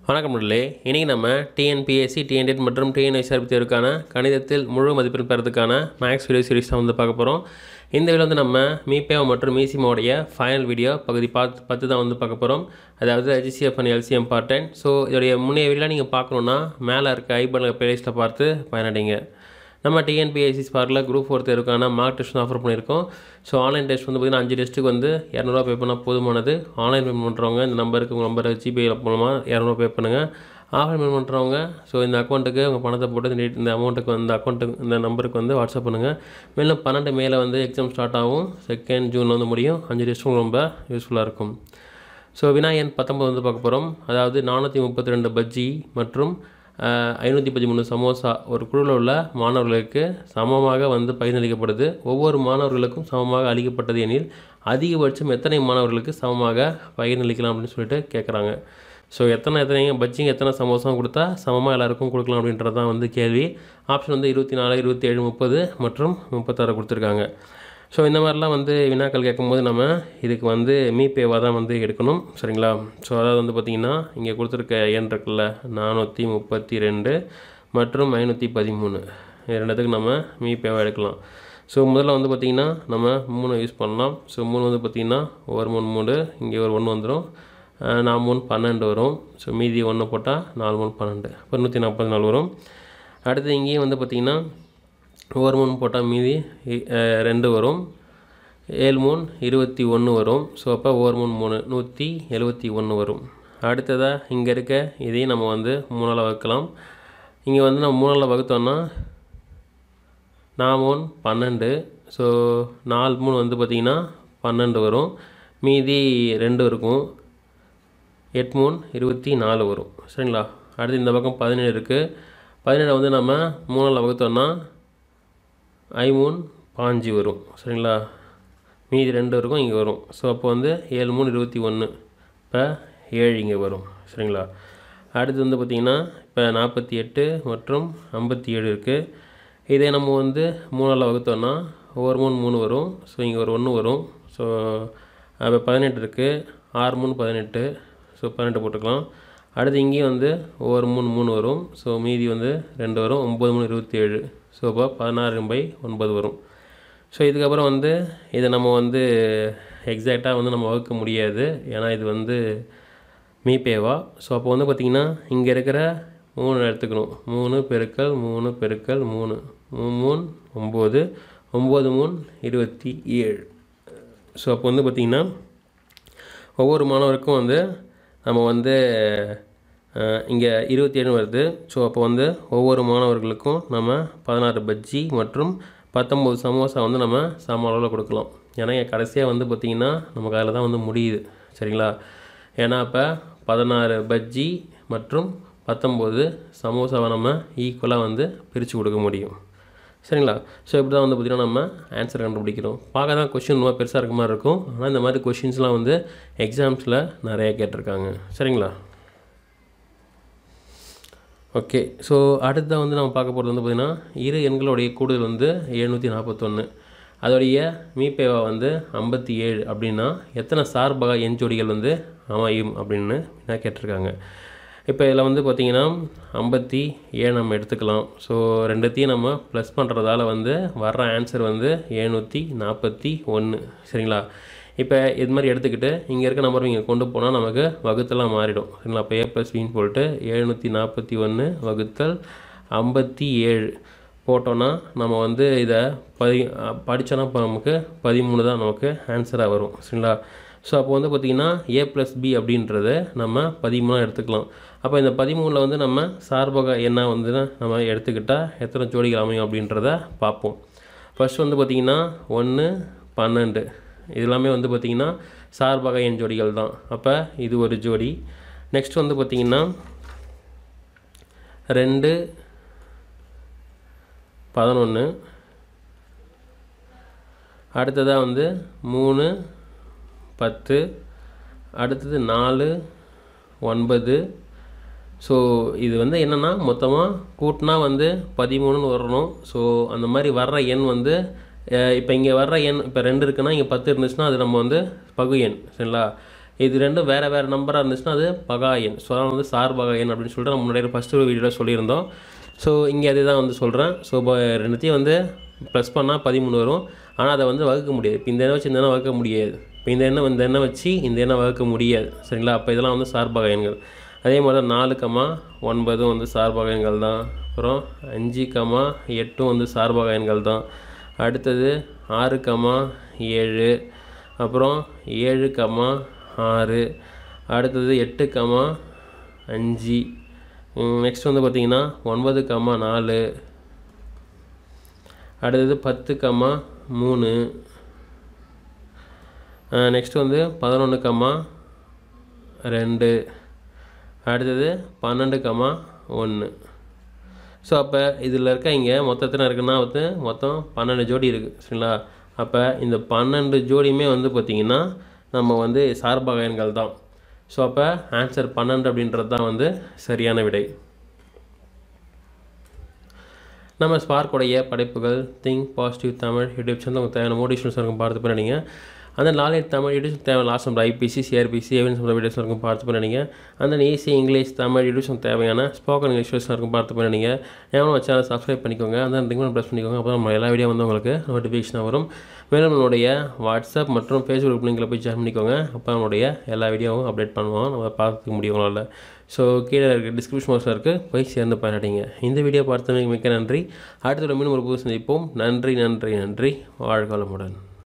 வணக்கம் நண்பர்களே இன்றைக்கி நம்ம டிஎன்பிஎஸ்சி டிஎன்டெட் மற்றும் டிஎன்ஐசிஆர்பி தேர்வுக்கான கணிதத்தில் முழு மதிப்பெண் பெறதுக்கான மேக்ஸ் வீடியோ சீரிஸ் தான் வந்து பார்க்க போகிறோம் இந்த வீடியோ வந்து நம்ம மீபேவா மற்றும் மீசிமோடைய ஃபைனல் வீடியோ பகுதி பார்த்து பத்து தான் வந்து பார்க்க போகிறோம் அதாவது HCF and LCM part ten so இதோடைய முன்னைய வீடியோ நீங்கள் பார்க்கணுன்னா மேலே இருக்க ஐபனில் பிளேலிஸ்ட்டில் பார்த்து பயனடைங்க நம்ம டிஎன்பிஎஸ்சி ஸ்பார்க்கில் குரூப் ஃபோர் தேர்வுக்கான மார்க் டெஸ்ட் ஆஃபர் பண்ணியிருக்கோம் ஸோ ஆன்லைன் டெஸ்ட் வந்து பார்த்திங்கன்னா அஞ்சு டெஸ்ட்டுக்கு வந்து இரநூறுவா பே பண்ணால் போதுமானது ஆன்லைன் பேமெண்ட் பண்ணுறவங்க இந்த நம்பருக்கு உங்கள் நம்பரை ஜிபே மூலமாக இரநூறுவா பே பண்ணுங்கள் ஆஃப்லைன் பேமெண்ட் பண்ணுறவங்க ஸோ இந்த அக்கௌண்ட்டுக்கு உங்கள் பணத்தை போட்டு இந்த இந்த அமௌண்ட்டுக்கு வந்து அக்கௌண்ட்டுக்கு இந்த நம்பருக்கு வந்து வாட்ஸ்அப் பண்ணுங்கள் மேலும் பன்னெண்டு மேலே வந்து எக்ஸாம் ஸ்டார்ட் ஆகும் செகண்ட் ஜூனில் வந்து முடியும் அஞ்சு டெஸ்ட்டும் ரொம்ப யூஸ்ஃபுல்லாக இருக்கும் ஸோ வினா எண் பத்தொம்பது வந்து பார்க்க போகிறோம் அதாவது நானூற்றி முப்பத்தி ரெண்டு பஜ்ஜி மற்றும் ஐநூற்றி பதிமூணு சமோசா ஒரு குழுவில் உள்ள மாணவர்களுக்கு சமமாக வந்து பகிர்ந்தளிக்கப்படுது ஒவ்வொரு மாணவர்களுக்கும் சமமாக அளிக்கப்பட்டது எனில் அதிகபட்சம் எத்தனை மாணவர்களுக்கு சமமாக பகிர்ந்தளிக்கலாம் அப்படின்னு சொல்லிட்டு கேட்குறாங்க ஸோ எத்தனை எத்தனை பஜ்ஜிங்க எத்தனை சமோசம் கொடுத்தா சமமாக எல்லாருக்கும் கொடுக்கலாம் அப்படின்றது தான் வந்து கேள்வி ஆப்ஷன் வந்து இருபத்தி நாலு இருபத்தி ஏழு முப்பது மற்றும் முப்பத்தாறு கொடுத்துருக்காங்க ஸோ இந்த மாதிரிலாம் வந்து வினாக்கள் கேட்கும்போது நம்ம இதுக்கு வந்து மீபேவாக தான் வந்து எடுக்கணும் சரிங்களா ஸோ அதாவது வந்து பார்த்திங்கன்னா இங்கே கொடுத்துருக்க எண் இருக்குல்ல நானூற்றி முப்பத்தி ரெண்டு மற்றும் ஐநூற்றி பதிமூணு இது ரெண்டுத்துக்கு நம்ம மீபேவாக எடுக்கலாம் ஸோ முதல்ல வந்து பார்த்திங்கன்னா நம்ம மூணு யூஸ் பண்ணலாம் ஸோ மூணு வந்து பார்த்திங்கன்னா ஒரு மூணு மூணு இங்கே ஒரு ஒன்று வந்துடும் நான் மூணு பன்னெண்டு வரும் ஸோ மீதி ஒன்று போட்டால் நாலு மூணு பன்னெண்டு இப்போ நூற்றி நாற்பத்தி நாலு வரும் அடுத்து இங்கேயும் வந்து பார்த்திங்கன்னா ஒரு மூணு போட்டால் மீதி ரெண்டு வரும் ஏழு மூணு இருபத்தி ஒன்று வரும் ஸோ அப்போ ஒரு மூணு மூணு நூற்றி எழுபத்தி ஒன்று வரும் அடுத்ததாக இங்கே இருக்க இதையும் நம்ம வந்து மூணால் வகுக்கலாம் இங்கே வந்து நம்ம மூணால் வகுத்தோம்னா நான் மூணு பன்னெண்டு ஸோ நாலு மூணு வந்து பார்த்திங்கன்னா பன்னெண்டு வரும் மீதி ரெண்டு இருக்கும் எட்டு மூணு இருபத்தி நாலு வரும் சரிங்களா அடுத்து இந்த பக்கம் பதினேழு இருக்குது பதினேழு வந்து நம்ம மூணில் வகுத்தோம்னா ஐ மூணு பாஞ்சு வரும் சரிங்களா மீதி ரெண்டு இருக்கும் இங்கே வரும் ஸோ அப்போ வந்து ஏழு மூணு இருபத்தி ஒன்று இப்போ ஏழு இங்கே வரும் சரிங்களா அடுத்து வந்து பார்த்திங்கன்னா இப்போ நாற்பத்தி எட்டு மற்றும் ஐம்பத்தி ஏழு இருக்குது இதே நம்ம வந்து மூணால் வகுத்தோம்னா ஒவ்வொரு மூணு மூணு வரும் ஸோ இங்கே ஒரு ஒன்று வரும் ஸோ அப்போ பதினெட்டு இருக்குது ஆறு மூணு பதினெட்டு ஸோ பதினெட்டு போட்டுக்கலாம் அடுத்து இங்கேயும் வந்து ஒவ்வொரு மூணு மூணு வரும் ஸோ மீதி வந்து ரெண்டு வரும் ஒம்பது மூணு இருபத்தி ஏழு ஸோ அப்போ பதினாறு பை ஒன்பது வரும் ஸோ இதுக்கப்புறம் வந்து இதை நம்ம வந்து எக்ஸாக்டாக வந்து நம்ம வகுக்க முடியாது ஏன்னா இது வந்து மீபேவா ஸோ அப்போ வந்து பார்த்திங்கன்னா இங்கே இருக்கிற மூணு எடுத்துக்கணும் மூணு பெருக்கல் மூணு பெருக்கல் மூணு மூணு மூணு ஒம்பது ஒம்பது மூணு இருபத்தி ஏழு ஸோ அப்போ வந்து பார்த்திங்கன்னா ஒவ்வொரு மாணவருக்கும் வந்து நம்ம வந்து இங்கே இருபத்தி ஏழு வருது ஸோ அப்போ வந்து ஒவ்வொரு மாணவர்களுக்கும் நம்ம பதினாறு பஜ்ஜி மற்றும் பத்தொம்போது சமோசா வந்து நம்ம சம அளவில் கொடுக்கலாம் ஏன்னா இங்கே கடைசியாக வந்து பார்த்திங்கன்னா நமக்கு அதில் தான் வந்து முடியுது சரிங்களா ஏன்னா இப்போ பதினாறு பஜ்ஜி மற்றும் பத்தொம்போது சமோசாவை நம்ம ஈக்குவலாக வந்து பிரித்து கொடுக்க முடியும் சரிங்களா ஸோ இப்படி தான் வந்து பார்த்திங்கன்னா நம்ம ஆன்சர் கண்டுபிடிக்கிறோம் பார்க்க தான் கொஷின் ரொம்ப பெருசாக இருக்க மாதிரி இருக்கும் ஆனால் இந்த மாதிரி கொஷின்ஸ்லாம் வந்து எக்ஸாம்ஸில் நிறைய கேட்டிருக்காங்க சரிங்களா ஓகே ஸோ அடுத்ததாக வந்து நம்ம பார்க்க போகிறது வந்து பார்த்திங்கன்னா இரு எண்களுடைய கூடுதல் வந்து எழுநூற்றி நாற்பத்தொன்று அதோடைய மீபேவா வந்து ஐம்பத்தி ஏழு அப்படின்னா எத்தனை சார்பக எண் ஜோடிகள் வந்து அமையும் அப்படின்னு என்ன கேட்டிருக்காங்க இப்போ இதில் வந்து பார்த்திங்கன்னா ஐம்பத்தி ஏழு நம்ம எடுத்துக்கலாம் ஸோ ரெண்டுத்தையும் நம்ம ப்ளஸ் பண்ணுறதால வந்து வர்ற ஆன்சர் வந்து எழுநூற்றி நாற்பத்தி ஒன்று சரிங்களா இப்போ இது மாதிரி எடுத்துக்கிட்டு இங்கே இருக்க நம்பர் இங்கே கொண்டு போனால் நமக்கு வகுத்தெல்லாம் மாறிடும் சரிங்களா அப்போ ஏ ப்ளஸ் பின்னு போட்டு எழுநூற்றி நாற்பத்தி ஒன்று வகுத்தல் ஐம்பத்தி ஏழு போட்டோன்னா நம்ம வந்து இதை பதி படித்தோன்னா இப்போ நமக்கு பதிமூணு தான் நமக்கு ஆன்சராக வரும் சரிங்களா ஸோ அப்போ வந்து பார்த்திங்கன்னா ஏ ப்ளஸ் பி அப்படின்றத நம்ம பதிமூணாக எடுத்துக்கலாம் அப்போ இந்த பதிமூணில் வந்து நம்ம சார்பக என்ன வந்து நம்ம எடுத்துக்கிட்டால் எத்தனை ஜோடிகள் அமையும் அப்படின்றத பார்ப்போம் ஃபஸ்ட் வந்து பார்த்திங்கன்னா ஒன்று பன்னெண்டு இது எல்லாமே வந்து பார்த்திங்கன்னா சார்பக எண் ஜோடிகள் தான் அப்போ இது ஒரு ஜோடி நெக்ஸ்ட் வந்து பார்த்திங்கன்னா ரெண்டு பதினொன்று அடுத்ததாக வந்து மூணு பத்து அடுத்தது நாலு ஒன்பது ஸோ இது வந்து என்னென்னா மொத்தமாக கூட்டினா வந்து பதிமூணுன்னு வரணும் ஸோ அந்த மாதிரி வர்ற எண் வந்து இப்போ இங்கே வர்ற எண் இப்போ ரெண்டு இருக்குன்னா இங்கே பத்து இருந்துச்சுன்னா அது நம்ம வந்து பகு எண் சரிங்களா இது ரெண்டும் வேறு வேறு நம்பராக இருந்துச்சுன்னா அது பகா எண் ஸோ அதான் வந்து சார் பகா எண் அப்படின்னு சொல்லிட்டு நம்ம முன்னாடி ஃபஸ்ட்டு ஒரு வீடியோவில் சொல்லியிருந்தோம் ஸோ இங்கே அதுதான் வந்து சொல்கிறேன் ஸோ இப்போ ரெண்டுத்தையும் வந்து ப்ளஸ் பண்ணால் பதிமூணு வரும் ஆனால் அதை வந்து வகுக்க முடியாது இப்போ இந்த எண்ணெய் வச்சு இந்த எண்ணெய் வகுக்க முடியாது இப்போ இந்த எண்ணெய் இந்த எண்ணெய் வச்சு இந்த எண்ணெய் வகுக்க முடியாது சரிங்களா அப்போ இதெல்லாம் வந்து சார்பக எண்கள் அதே மாதிரி தான் நாலு கமா ஒன்பதும் வந்து சார்பக எண்கள் தான் அப்புறம் அஞ்சு கமா எட்டும் வந்து சார்பக எண்கள் தான் அடுத்தது ஆறு கமா ஏழு அப்புறம் ஏழு கமா ஆறு அடுத்தது எட்டு கமா அஞ்சு நெக்ஸ்ட் வந்து பார்த்திங்கன்னா ஒன்பது கமா நாலு அடுத்தது பத்து கம்மா மூணு நெக்ஸ்ட் வந்து பதினொன்று கம்மா ரெண்டு அடுத்தது பன்னெண்டு கம்மா ஒன்று ஸோ அப்போ இதில் இருக்க இங்கே மொத்தத்தில் இருக்குன்னா வந்து மொத்தம் பன்னெண்டு ஜோடி இருக்குது சரிங்களா அப்போ இந்த பன்னெண்டு ஜோடியுமே வந்து பார்த்திங்கன்னா நம்ம வந்து சார்பக எண்கள் தான் ஸோ அப்போ ஆன்சர் பன்னெண்டு அப்படின்றது தான் வந்து சரியான விடை நம்ம ஸ்பார்க்குடைய படைப்புகள் think positive Tamil YouTube channel உங்களுக்கு தேவையான மோட்டிவேஷன்ஸ் இருக்கும் பார்த்து பண்ணிங்க அந்த நாலேஜ் தமிழ் யூடியூப் தேவையான லாஸ்ட் நம்ம ஐபிசி சிஆர்பிசி எவிடன்ஸ் நம்ம வீடியோஸ் இருக்கும் பார்த்து பண்ணிங்க அந்த ஈஸி இங்கிலீஷ் தமிழ் யூடியூப் தேவையான ஸ்போக்கன் இங்கிலீஷ் வீடியோஸ் இருக்கும் பார்த்து பண்ணிங்க ஏன்னா நம்ம சேனல் சப்ஸ்கிரைப் பண்ணிக்கோங்க அந்த ரிங்கும் ப்ரெஸ் பண்ணிக்கோங்க அப்போ நம்ம எல்லா வீடியோ வந்து உங்களுக்கு நோட்டிஃபிகேஷன் வரும் மேலும் நம்மளுடைய வாட்ஸ்அப் மற்றும் ஃபேஸ்புக் லிங்கில் போய் ஜாயின் பண்ணிக்கோங்க அப்போ நம்மளுடைய எல்லா வீடியோவும் அப்டேட் பண்ணுவோம் நம்ம பார்த்துக்க முடியும் உங்களால் ஸோ கீழே இருக்க டிஸ்கிரிப்ஷன் பாக்ஸில் இருக்குது போய் சேர்ந்து பயனடைங்க இந்த வீடியோ பார்த்தமைக்கு மிக்க நன்றி அடுத்த மீண்டும் ஒரு புது சந்திப்போம் நன்றி நன்றி நன்றி வாழ்காலமுடன்